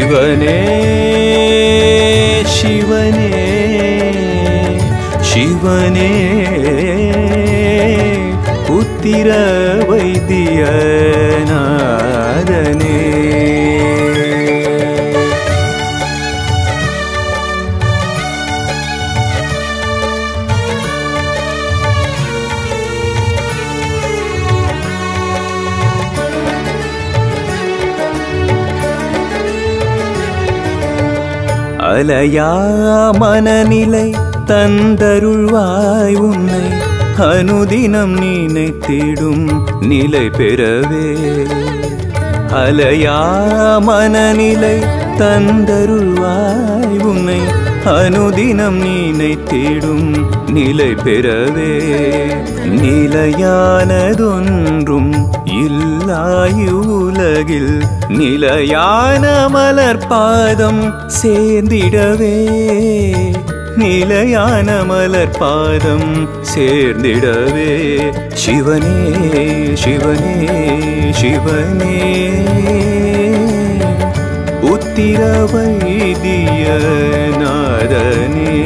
சிவனே சிவனே சிவனே புத்திர வைத்தியநாதனே அலையா மனநிலை தந்தருள்வாய் உன்னை அனுதினம் நினைத்திடும் நிலை பெறவே அலையா மனநிலை தந்தருள்வாய் உன்னை அனுதினம் நினைத்திடும் நிலை பெறவே நிலையானதொன்றும் இல்லாயுலகில் நிலையான மலர் பாதம் சேர்ந்திடவே நிலையான மலர் பாதம் சேர்ந்திடவே சிவனே சிவனே சிவனே உத்திர வைத்திய நாதனே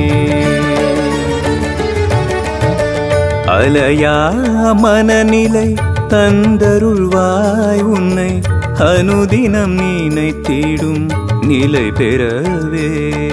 அலையா மனநிலை தந்தருள்வாய் உன்னை அனுதினம் நினைத்திடும் நிலை பெறவே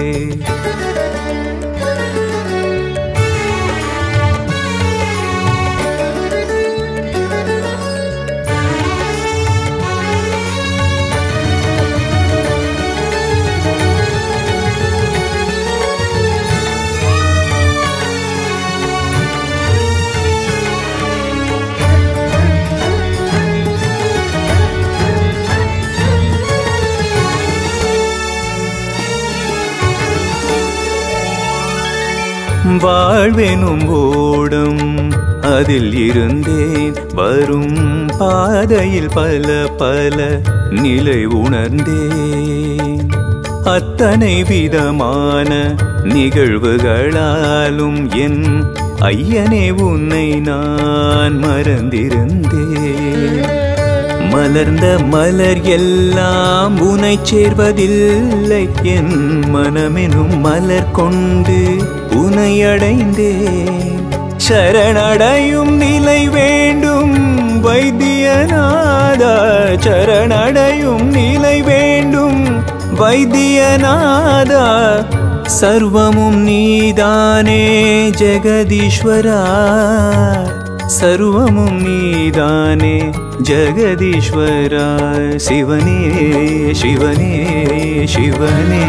வாழ்வெனும் ஓடம் அதில் இருந்தேன் வரும் பாதையில் பல பல நிலை உணர்ந்தேன் அத்தனை விதமான நிகழ்வுகளாலும் என் ஐயனே உன்னை நான் மறந்திருந்தேன் மலர்ந்த மலர் எல்லாம் உனை சேர்வதில்லை என் மனமெனும் மலர் கொண்டு உனை அடைந்தேன் சரணடையும் நிலை வேண்டும் வைத்தியநாதா சரணடையும் நிலை வேண்டும் வைத்தியநாதா சர்வமும் நீதானே ஜெகதீஸ்வரா சர்வமும் நீதானே ஜெகதீஸ்வரா சிவனே சிவனே சிவனே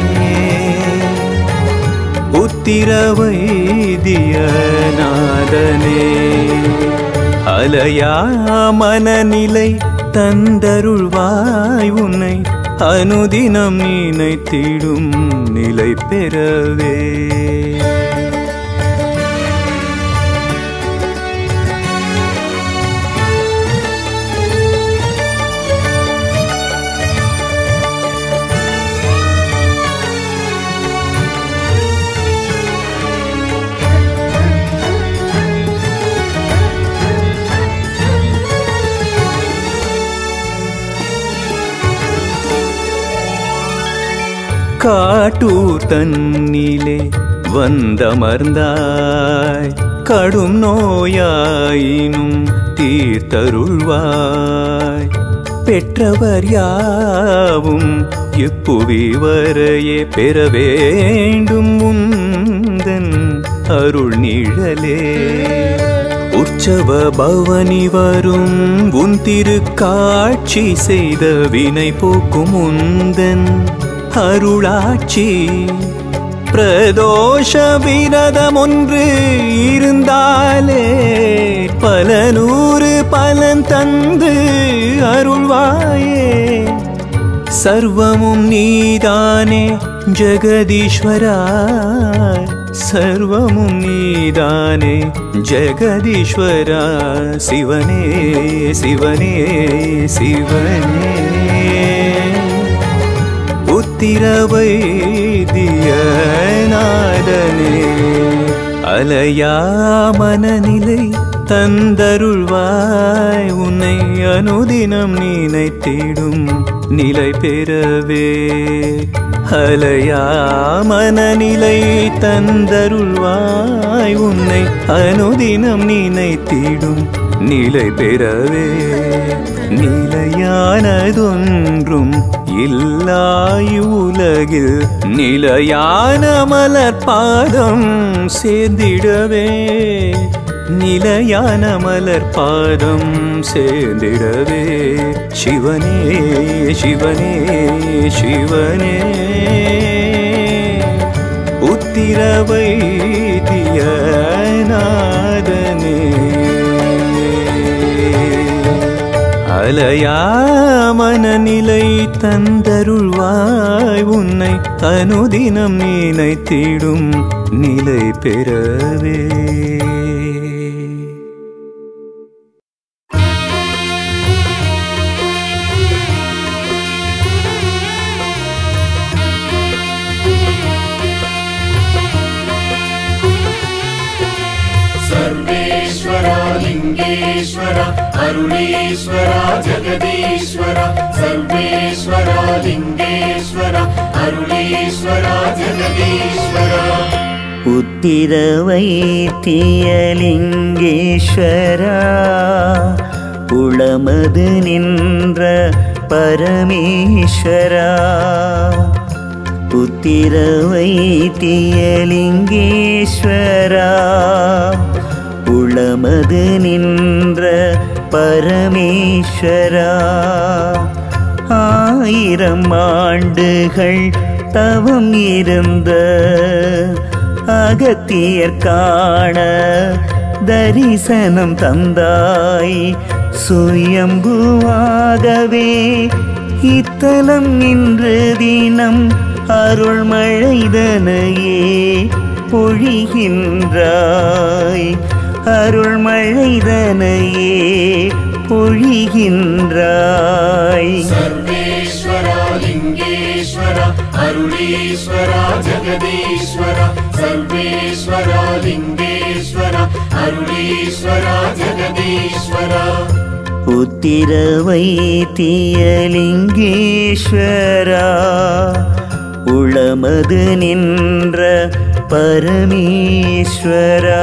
உத்திர வைத்தியநாதனே அலையா மனநிலை தந்தருள்வாய் உன்னை அனுதினம் நினைத்திடும் நிலை பெறவே காட்டூர் தன்னிலே வந்தமர்ந்தாய் கடும் நோயாயினும் தீர்த்தருள்வாய் பெற்றவர் யாவும் இப்புவி வரையே பெற வேண்டும் உந்தன் அருள் நிழலே உற்சவ பவனி வரும் உன் திருக்காட்சி செய்த வினை போக்கும் உந்தன் அருளாட்சி பிரதோஷ விரதம் ஒன்று இருந்தாலே பல நூறு பலன் தந்து அருள்வாயே சர்வமும் நீதானே ஜெகதீஸ்வரா சர்வமும் நீதானே ஜெகதீஸ்வரா சிவனே சிவனே சிவனே உத்திர வைத்தியநாதனே அலையா மனநிலை தந்தருள்வாய் உன்னை அனுதினம் நினைத்திடும் நிலை பெறவே அலையா மனநிலை தந்தருள்வாய் உன்னை அனுதினம் நினைத்திடும் நிலை பெறவே நிலையானதொன்றும் இல்லாய் உலகில் நிலையான மலர் பாதம் சேர்ந்திடவே நிலையான மலர் பாதம் சேர்ந்திடவே சிவனே சிவனே சிவனே உத்திரவை தியநாதனே அலையா மனநிலை தந்தருள்வாய் உன்னை அனுதினம் நினைத்திடும் நிலை பெறவே सर्वेश्वरा लिङ्गेश्वर अरुणेश्वरा जगदीश्वर सर्वेश्वरा लिङ्गेश्वर अरुणेश्वरा जगदीश्वर உத்திர வைத்தியலிங்கேஸ்வரா உளமது நின்ற பரமேஸ்வரா உத்திர வைத்தியலிங்கேஸ்வரா உளமது நின்ற பரமேஸ்வரா ஆயிரம் ஆண்டுகள் தவம் இருந்த அகத்தியர் காண தரிசனம் தந்தாய் சுயம்புவாகவே இத்தலம் இன்று தினம் அருள்மழைதனையே பொழிகின்றாய் அருள்மழைதனையே பொழிகின்றாய் सर्वेश्वरा लिङ्गेश्वर अरुणेश्वरा जगदीश्वर सर्वेश्वरा लिङ्गेश्वर अरुणेश्वरा जगदीश्वर உத்திர வைத்தியலிங்கேஸ்வரா உளமது நின்ற பரமேஸ்வரா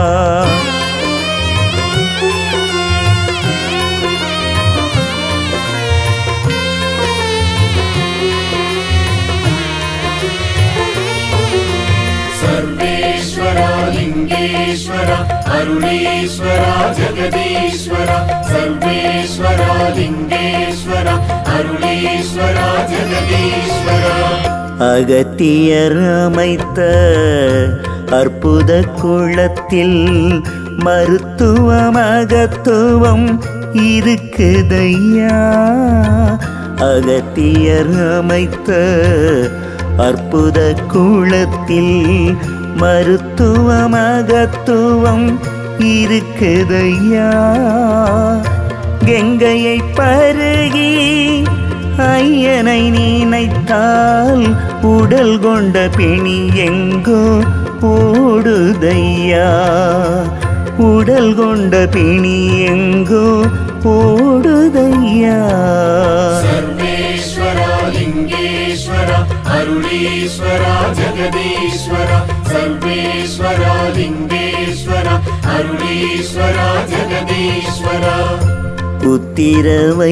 सर्वेश्वरा लिङ्गेश्वर अरुणेश्वरा जगदीश्वर सर्वेश्वरा लिङ्गेश्वर अरुणेश्वरा जगदीश्वर அகத்தியர் அமைத்த அற்புத குளத்தில் மருத்துவம் அகத்துவம் இருக்குதையா அகத்தியர் அமைத்த அற்புத குளத்தில் மருத்துவம் அகத்துவம் இருக்குதையா கங்கையை பருகி ஐயனை நினைத்தால் உடல் கொண்ட பிணி எங்கோ ஓடுதையா உடல் கொண்ட பிணி எங்கோ ஓடுதையா सर्वेश्वरा लिङ्गेश्वर अरुणेश्वरा जगदीश्वर सर्वेश्वरा लिङ्गेश्वर अरुणेश्वरा जगदीश्वर உத்திர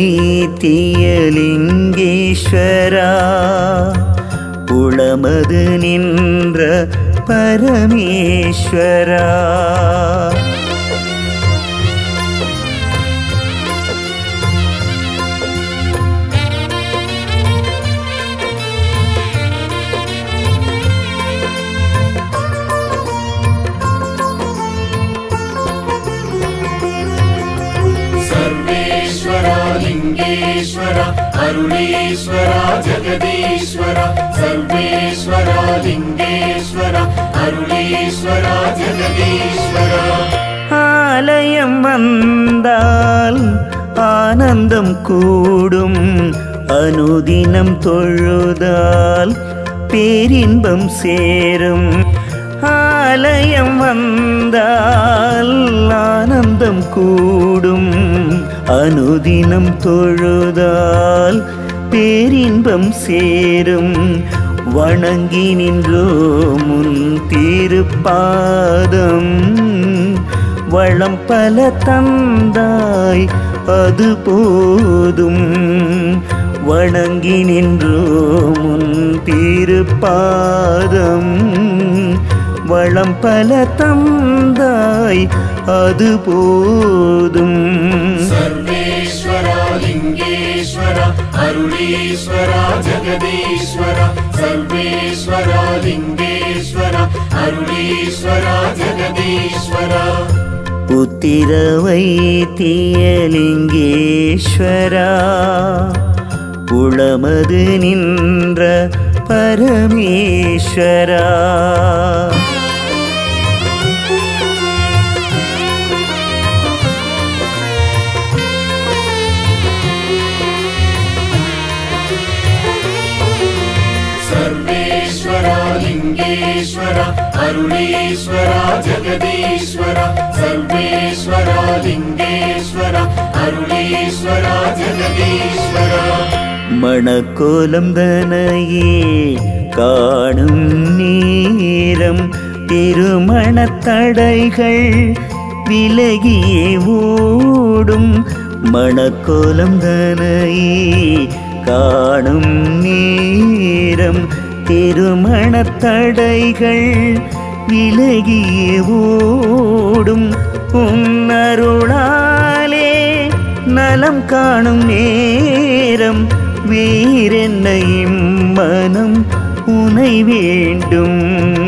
வைத்தியலிங்கேஸ்வரா உளமது நின்ற பரமேஸ்வரா सर्वेश्वरा लिङ्गेश्वर अरुणेश्वरा जगदीश्वर सर्वेश्वरा लिङ्गेश्वर अरुणेश्वरा जगदीश्वर ஆலயம் வந்தால் ஆனந்தம் கூடும் அனுதினம் தொழுதால் பேரின்பம் சேரும் ஆலயம் வந்தால் ஆனந்தம் கூடும் அனுதினம் தொழுதால் பேரின்பம் சேரும் வணங்கி நின்றோ முன் திருப்பாதம் வளம் பல தந்தாய் அது போதும் வணங்கி நின்றோ முன் திருப்பாதம் வளம் பல தந்தாய் அது போதும் सर्वेश्वरा लिङ्गेश्वर अरुणीश्वरा जगदीश्वर सर्वेश्वरा लिङ्गेश्वर अरुणीश्वरा जगदीश्वरा புத்திர வைத்தியலிங்கேஸ்வரா உளமது நின்ற பரமேஸ்வரா सर्वेश्वरा लिङ्गेश्वर अरुणीश्वरा जगदीश्वर सर्वेश्वरा लिङ्गेश्वर अरुणीश्वरा जगदीश्वरा மணக்கோலம் தனையே காணும் நேரம் திருமணத் தடைகள் விலகியே ஓடும் மணக்கோலம் தனையே காணும் நேரம் திருமணத் தடைகள் விலகியே ஓடும் உன்னருளாலே நலம் காணும் நேரம் வேறென்னையும் மனம் உனை வேண்டும்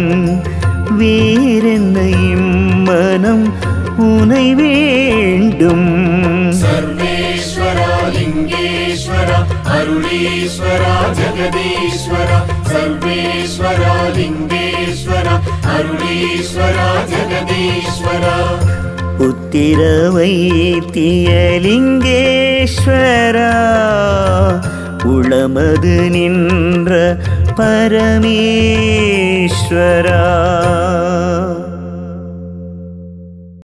வேறென்னையும் மனம் உனை வேண்டும் सर्वेश्वरा लिङ्गेश्वर अरुणीश्वरा जगदीश्वर सर्वेश्वरा लिङ्गेश्वर अरुणीश्वरा जगदीश्वरा உத்திர வைத்தியலிங்கேஸ்வரா உளமது நின்ற பரமேஸ்வரா